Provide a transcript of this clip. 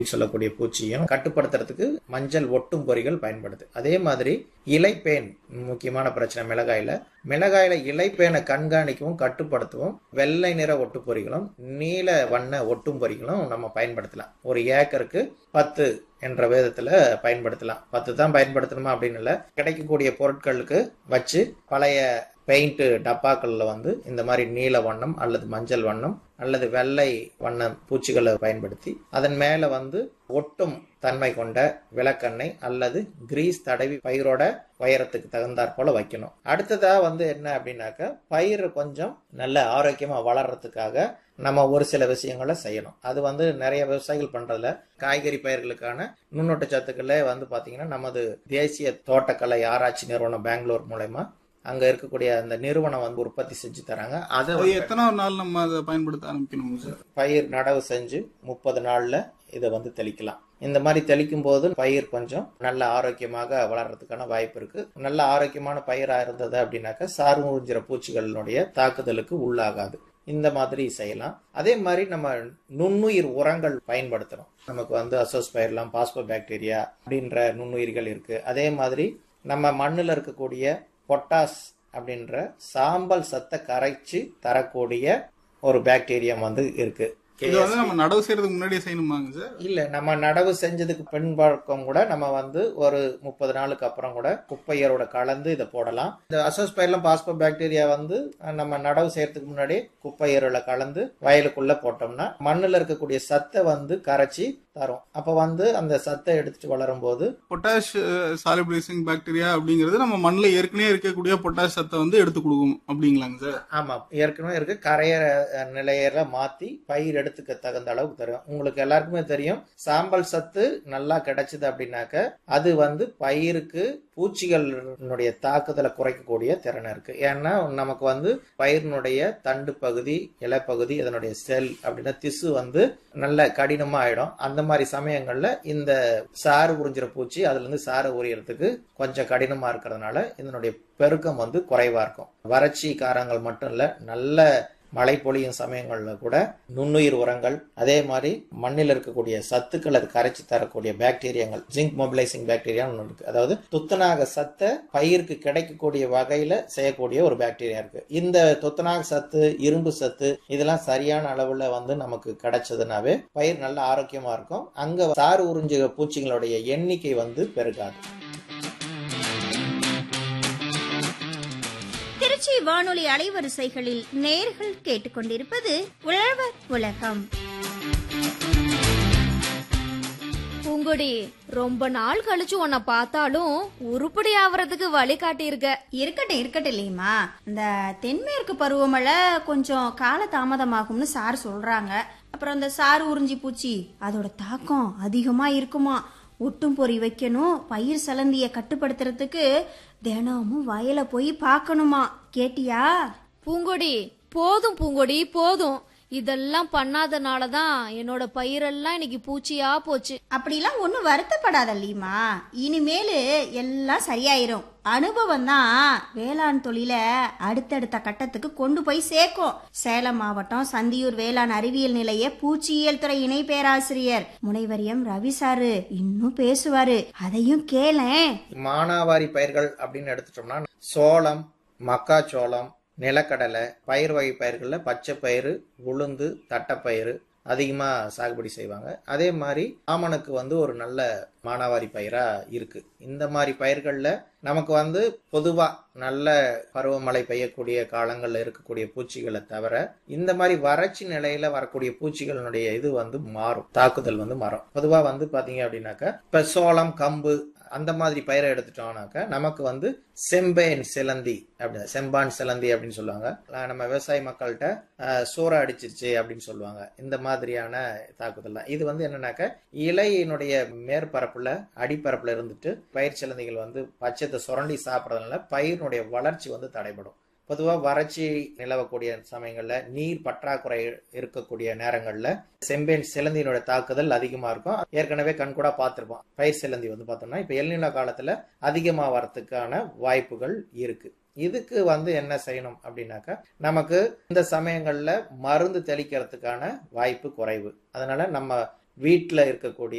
சொல்லக்கூடிய பூச்சியும் கட்டுப்படுத்துறதுக்கு மஞ்சள் ஒட்டும் பொறிகள் பயன்படுது அதே மாதிரி இலைப்பேன் முக்கியமான பிரச்சனை மிளகாயில மிளகாயில இலைப்பேனை கண்காணிக்கவும் கட்டுப்படுத்தவும் வெள்ளை நிற ஒட்டுப்பொறிகளும் நீல வண்ண ஒட்டும் பொறிகளும் நம்ம பயன்படுத்தலாம் ஒரு ஏக்கருக்கு பத்து என்ற வேதத்துல பயன்படுத்தலாம் பத்து தான் பயன்படுத்தணுமா அப்படின்னு இல்லை கிடைக்கக்கூடிய பொருட்களுக்கு வச்சு பழைய பெயிண்ட் டப்பாக்கள்ல வந்து இந்த மாதிரி நீல வண்ணம் அல்லது மஞ்சள் வண்ணம் அல்லது வெள்ளை வண்ண பூச்சிகளை பயன்படுத்தி அதன் மேல வந்து ஒட்டும் தன்மை கொண்ட விளக்கெண்ணெய் அல்லது கிரீஸ் தடவி பயிரோட உயரத்துக்கு தகுந்தாற் போல வைக்கணும் அடுத்ததா வந்து என்ன அப்படின்னாக்க பயிர் கொஞ்சம் நல்ல ஆரோக்கியமா வளர்றதுக்காக நம்ம ஒரு சில விஷயங்களை செய்யணும் அது வந்து நிறைய விவசாயிகள் பண்றதுல காய்கறி பயிர்களுக்கான நுண்ணூட்ட சத்துக்களே வந்து பாத்தீங்கன்னா நமது தேசிய தோட்டக்கலை ஆராய்ச்சி நிறுவனம் பெங்களூர் மூலயமா அங்க இருக்கக்கூடிய அந்த நிறுவனம் வந்து உற்பத்தி செஞ்சு தராங்க அதை அது எத்தனை நாள் நம்ம அதை பயன்படுத்த ஆரம்பிக்கணும் சார் பயிர் நடவு செஞ்சு முப்பது நாள்ல இதை வந்து தெளிக்கலாம் இந்த மாதிரி தெளிக்கும் போது பயிர் கொஞ்சம் நல்ல ஆரோக்கியமாக வளர்றதுக்கான வாய்ப்பு இருக்கு நல்ல ஆரோக்கியமான பயிரா இருந்தது அப்படின்னாக்கா சாறு முறிஞ்சிற பூச்சிகளினுடைய தாக்குதலுக்கு உள்ளாகாது இந்த மாதிரி செய்யலாம் அதே மாதிரி நம்ம நுண்ணுயிர் உரங்கள் பயன்படுத்துறோம் நமக்கு வந்து அசோஸ்பயர்லாம் பாஸ்போ பாக்டீரியா அப்படின்ற நுண்ணுயிர்கள் இருக்கு அதே மாதிரி நம்ம மண்ணில் இருக்கக்கூடிய பொட்டாஸ் அப்படின்ற சாம்பல் சத்தை கரைச்சு தரக்கூடிய ஒரு பாக்டீரியம் வந்து இருக்கு இது வந்து நம்ம நடவு செய்யறதுக்கு முன்னாடியே செய்யணுமாங்க சார் இல்ல நம்ம நடவு செஞ்சதுக்கு பின்பக்கம் கூட நம்ம வந்து ஒரு முப்பது நாளுக்கு அப்புறம் கூட குப்பையரோட கலந்து இதை போடலாம் இந்த அசோஸ்பைலம் பாஸ்போ பாக்டீரியா வந்து நம்ம நடவு செய்யறதுக்கு முன்னாடி குப்பையரோட கலந்து வயலுக்குள்ள போட்டோம்னா மண்ணுல இருக்கக்கூடிய சத்தை வந்து கரைச்சி தரும் அப்ப வந்து அந்த சத்தை எடுத்துட்டு வளரும் போது பொட்டாஷ் சாலிபிளைசிங் பாக்டீரியா அப்படிங்கிறது நம்ம மண்ணில் ஏற்கனவே இருக்கக்கூடிய பொட்டாஷ் சத்தை வந்து எடுத்து கொடுக்கும் அப்படிங்களாங்க சார் ஆமா ஏற்கனவே இருக்கு கரையற அஹ், நிலையில மாத்தி பயிர் எடுத்துக்க தகுந்த அளவுக்கு தரும் உங்களுக்கு எல்லாருக்குமே தெரியும் சாம்பல் சத்து நல்லா கிடைச்சது அப்படின்னாக்க அது வந்து பயிருக்கு பூச்சிகளினுடைய தாக்குதலை குறைக்கக்கூடிய திறன் இருக்கு ஏன்னா நமக்கு வந்து பயிரினுடைய தண்டு பகுதி இலைப்பகுதி அதனுடைய செல் அப்படின்னா திசு வந்து நல்ல கடினமா ஆயிடும் அந்த மாதிரி சமயங்கள்ல இந்த சாறு உறிஞ்சிற பூச்சி அதுல இருந்து சாறு உரியறதுக்கு கொஞ்சம் கடினமா இருக்கிறதுனால இதனுடைய பெருக்கம் வந்து குறைவா இருக்கும் வறட்சி காரங்கள் மட்டும் இல்ல நல்ல மழை பொழியும் சமயங்கள்ல கூட நுண்ணுயிர் உரங்கள் அதே மாதிரி மண்ணில் இருக்கக்கூடிய சத்துக்கள் அது கரைச்சி தரக்கூடிய பாக்டீரியாங்கள் ஜிங்க் மொபிலைசிங் பாக்டீரியா ஒன்று இருக்கு அதாவது துத்தநாக சத்தை பயிருக்கு கிடைக்கக்கூடிய வகையில செய்யக்கூடிய ஒரு பாக்டீரியா இருக்கு இந்த துத்தநாக சத்து இரும்பு சத்து இதெல்லாம் சரியான அளவுல வந்து நமக்கு கிடைச்சதுனாவே பயிர் நல்ல ஆரோக்கியமா இருக்கும் அங்க சாறு உறிஞ்சு பூச்சிகளுடைய எண்ணிக்கை வந்து பெருகாது திருச்சி வானொலி அலைவரிசைகளில் நேர்கள் கேட்டுக்கொண்டிருப்பது உழவர் உலகம் பூங்கொடி ரொம்ப நாள் கழிச்சு உன்னை பார்த்தாலும் உருப்படி ஆவறதுக்கு வழி காட்டியிருக்க இருக்கட்டும் இருக்கட்டும் இல்லையுமா இந்த தென்மேற்கு பருவமழை கொஞ்சம் கால தாமதமாகும்னு சார் சொல்றாங்க அப்புறம் இந்த சாறு உறிஞ்சி பூச்சி அதோட தாக்கம் அதிகமா இருக்குமா ஒட்டும் பொறி வைக்கணும் பயிர் சலந்திய கட்டுப்படுத்துறதுக்கு தினமும் வயலை போய் பார்க்கணுமா கேட்டியா பூங்கொடி போதும் பூங்கொடி போதும் இதெல்லாம் பண்ணாதனால தான் என்னோட பயிரெல்லாம் இன்னைக்கு பூச்சியா போச்சு அப்படிலாம் ஒன்றும் வருத்தப்படாத லீமா இனிமேலு எல்லாம் சரியாயிரும் அனுபவம் தான் வேளாண் தொழிலை அடுத்தடுத்த கட்டத்துக்கு கொண்டு போய் சேர்க்கும் சேலம் மாவட்டம் சந்தியூர் வேளாண் அறிவியல் நிலைய பூச்சியியல் துறை இணை பேராசிரியர் முனைவர் எம் ரவி சாரு இன்னும் பேசுவாரு அதையும் கேளேன் மானாவாரி பயிர்கள் அப்படின்னு எடுத்துட்டோம்னா சோளம் மக்காச்சோளம் நிலக்கடலை பயிர் வகை பயிர்களில் பச்சை பயிறு உளுந்து தட்டைப்பயிறு அதிகமாக சாகுபடி செய்வாங்க அதே மாதிரி ஆமணக்கு வந்து ஒரு நல்ல மானாவாரி பயிரா இருக்கு இந்த மாதிரி பயிர்களில் நமக்கு வந்து பொதுவாக நல்ல பருவமழை பெய்யக்கூடிய காலங்களில் இருக்கக்கூடிய பூச்சிகளை தவிர இந்த மாதிரி வறட்சி நிலையில வரக்கூடிய பூச்சிகளினுடைய இது வந்து மாறும் தாக்குதல் வந்து மாறும் பொதுவாக வந்து பார்த்தீங்க அப்படின்னாக்கா இப்போ சோளம் கம்பு அந்த மாதிரி பயிரை எடுத்துட்டோம்னாக்க நமக்கு வந்து செம்பேன் சிலந்தி அப்படி செம்பான் சிலந்தி அப்படின்னு சொல்லுவாங்க அஹ் நம்ம விவசாய மக்கள்கிட்ட அஹ், சூறை அடிச்சிருச்சு அப்படின்னு சொல்லுவாங்க இந்த மாதிரியான தாக்குதல் தான் இது வந்து என்னன்னாக்க இலையினுடைய மேற்பரப்புல அடிப்பரப்புல இருந்துட்டு பயிர் சிலந்திகள் வந்து பச்சத்தை சுரண்டி சாப்பிட்றதுனால பயிரினுடைய வளர்ச்சி வந்து தடைபடும் பொதுவாக வறட்சி நிலவக்கூடிய சமயங்களில் நீர் பற்றாக்குறை இருக்கக்கூடிய நேரங்களில் செம்பேன் சிலந்தியினோட தாக்குதல் அதிகமாக இருக்கும் ஏற்கனவே கண்கூடா பார்த்துருப்போம் பயிர் சிலந்தி வந்து பார்த்தோம்னா இப்போ எல்நில காலத்தில் அதிகமாக வரத்துக்கான வாய்ப்புகள் இருக்கு இதுக்கு வந்து என்ன செய்யணும் அப்படின்னாக்கா நமக்கு இந்த சமயங்கள்ல மருந்து தெளிக்கிறதுக்கான வாய்ப்பு குறைவு அதனால நம்ம வீட்டில் இருக்கக்கூடிய